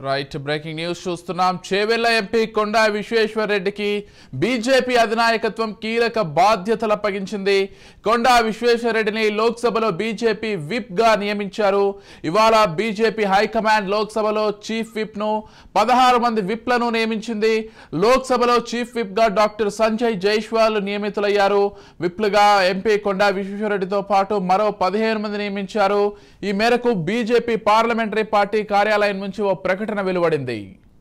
right breaking news చూస్తున్నాం Chevella MP కొండా విశ్వేశ్వర్ రెడ్డికి BJP అధినాయకత్వం కీలక బాధ్యతలు అప్పగించింది కొండా విశ్వేశ్వర్ రెడ్డిని లోక్సభలో బీజేపీ విప్ గా నియమించారు ఇవాళ బీజేపీ హైకమాండ్ లోక్సభలో చీఫ్ విప్ ను పదహారు మంది విప్లను నియమించింది లోక్సభలో చీఫ్ విప్ గా డాక్టర్ సంజయ్ జైష్వాల్ నియమితులయ్యారు విప్లుగా ఎంపీ కొండా విశ్వేశ్వర్ రెడ్డితో పాటు మరో పదిహేను మంది నియమించారు ఈ మేరకు బీజేపీ పార్లమెంటరీ పార్టీ కార్యాలయం నుంచి ఓ ప్రకటన వెలువడింది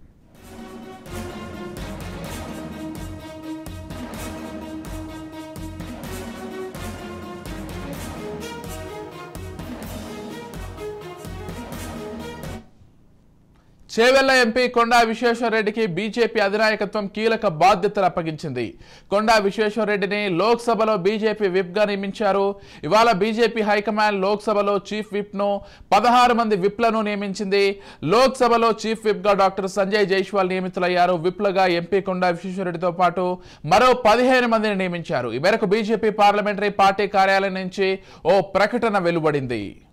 చేవెళ్ల ఎంపీ కొండా విశ్వేశ్వరరెడ్డికి బీజేపీ అధినాయకత్వం కీలక బాధ్యతలు అప్పగించింది కొండా విశ్వేశ్వరరెడ్డిని లోక్సభలో బీజేపీ విప్ గా నియమించారు ఇవాళ బీజేపీ హైకమాండ్ లోక్సభలో చీఫ్ విప్ ను పదహారు మంది విప్లను నియమించింది లోక్సభలో చీఫ్ విప్ గా డాక్టర్ సంజయ్ జైష్వాల్ నియమితులయ్యారు విప్లుగా ఎంపీ కొండా విశ్వేశ్వరరెడ్డితో పాటు మరో పదిహేను మందిని నియమించారు ఈ మేరకు బీజేపీ పార్లమెంటరీ పార్టీ కార్యాలయం నుంచి ఓ ప్రకటన వెలువడింది